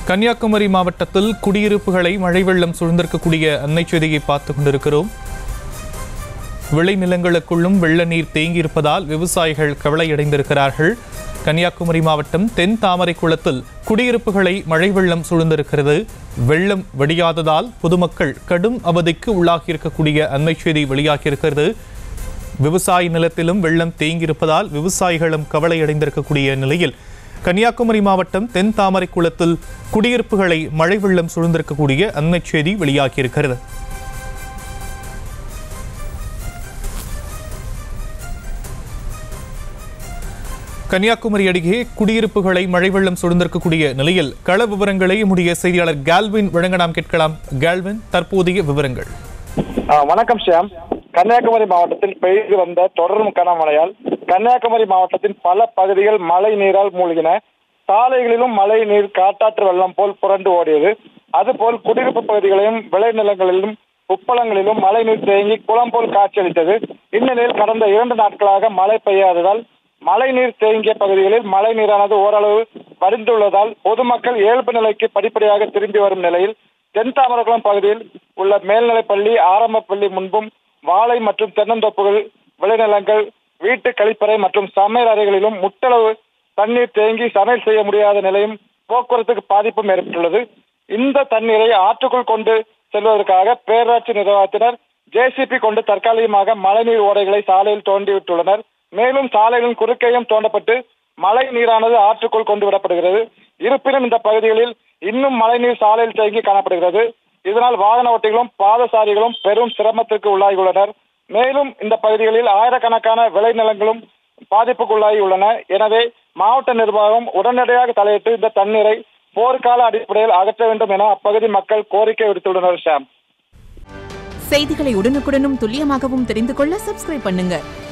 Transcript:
கன்னியாகுமரி மாவட்டத்தில் குடியிருப்புகளை மழை வெள்ளம் சூழ்ந்திருக்கக்கூடிய அன்னை செய்தியை பார்த்து கொண்டிருக்கிறோம் விளைநிலங்களுக்குள்ளும் வெள்ள நீர் தேங்கியிருப்பதால் விவசாயிகள் கவலையடைந்திருக்கிறார்கள் கன்னியாகுமரி மாவட்டம் தென் தாமரை குளத்தில் குடியிருப்புகளை மழை வெள்ளம் சூழ்ந்திருக்கிறது வெள்ளம் வடியாததால் பொதுமக்கள் கடும் அவதிக்கு உள்ளாகியிருக்கக்கூடிய அன்னை செய்தி வெளியாகியிருக்கிறது விவசாய நிலத்திலும் வெள்ளம் தேங்கியிருப்பதால் விவசாயிகளும் கவலையடைந்திருக்கக்கூடிய நிலையில் கன்னியாகுமரி மாவட்டம் தென் தாமரை குளத்தில் குடியிருப்புகளை மழை வெள்ளம் சூழ்ந்திருக்கக்கூடிய அன்னை செய்தி வெளியாகியிருக்கிறது கன்னியாகுமரி அருகே குடியிருப்புகளை மழை வெள்ளம் சூழ்ந்திருக்கக்கூடிய நிலையில் கள விவரங்களை நம்முடைய செய்தியாளர் கால்வின் வழங்க நாம் கேட்கலாம் கால்வின் தற்போதைய விவரங்கள் ஆ, வணக்கம் ஷியாம் கன்னியாகுமரி மாவட்டத்தில் பெய்து வந்த தொடரும் கனமழையால் கன்னியாகுமரி மாவட்டத்தின் பல பகுதிகள் மழை நீரால் மூழ்கின சாலைகளிலும் மழை நீர் காட்டாற்று வெள்ளம் போல் புரண்டு ஓடியது அதுபோல் குடியிருப்பு பகுதிகளிலும் விளைநிலங்களிலும் உப்பளங்களிலும் மழை நீர் தேங்கி குளம் போல் காட்சியளித்தது இந்நிலையில் கடந்த இரண்டு நாட்களாக மழை பெய்யாததால் மழை நீர் தேங்கிய பகுதிகளில் மழை நீரானது ஓரளவு வடிந்துள்ளதால் பொதுமக்கள் இயல்பு நிலைக்கு படிப்படியாக திரும்பி வரும் நிலையில் தென் தாமரகுளம் பகுதியில் உள்ள மேல்நிலைப் பள்ளி ஆரம்ப பள்ளி முன்பும் வாழை மற்றும் தென்னந்தோப்புகள் விளைநிலங்கள் வீட்டு கழிப்பறை மற்றும் சமையல் அறைகளிலும் முட்டளவு தண்ணீர் தேங்கி சமையல் செய்ய முடியாத நிலையும் போக்குவரத்துக்கு பாதிப்பும் ஏற்பட்டுள்ளது இந்த தண்ணீரை ஆற்றுக்குள் கொண்டு செல்வதற்காக பேரூராட்சி நிர்வாகத்தினர் ஜேசிபி கொண்டு தற்காலிகமாக மழைநீர் ஓடைகளை சாலையில் தோண்டிவிட்டுள்ளனர் மேலும் சாலைகளின் குறுக்கையும் தோண்டப்பட்டு மழை நீரானது ஆற்றுக்குள் கொண்டு விடப்படுகிறது இருப்பினும் இந்த பகுதிகளில் இன்னும் மழைநீர் சாலையில் தேங்கி காணப்படுகிறது இதனால் வாகன ஓட்டிகளும் பாதசாரிகளும் பெரும் சிரமத்திற்கு உள்ளாகியுள்ளனர் மேலும் இந்த பகுதிகளில் ஆயிரக்கணக்கான விளைநிலங்களும் பாதிப்புக்குள்ளாகி உள்ளன எனவே மாவட்ட நிர்வாகம் உடனடியாக தலையிட்டு இந்த தண்ணீரை போர்க்கால அடிப்படையில் அகற்ற வேண்டும் என அப்பகுதி மக்கள் கோரிக்கை விடுத்துள்ளனர் ஷாம் செய்திகளை உடனுக்குடனும் துல்லியமாகவும் தெரிந்து கொள்ள சப்ஸ்கிரைப் பண்ணுங்க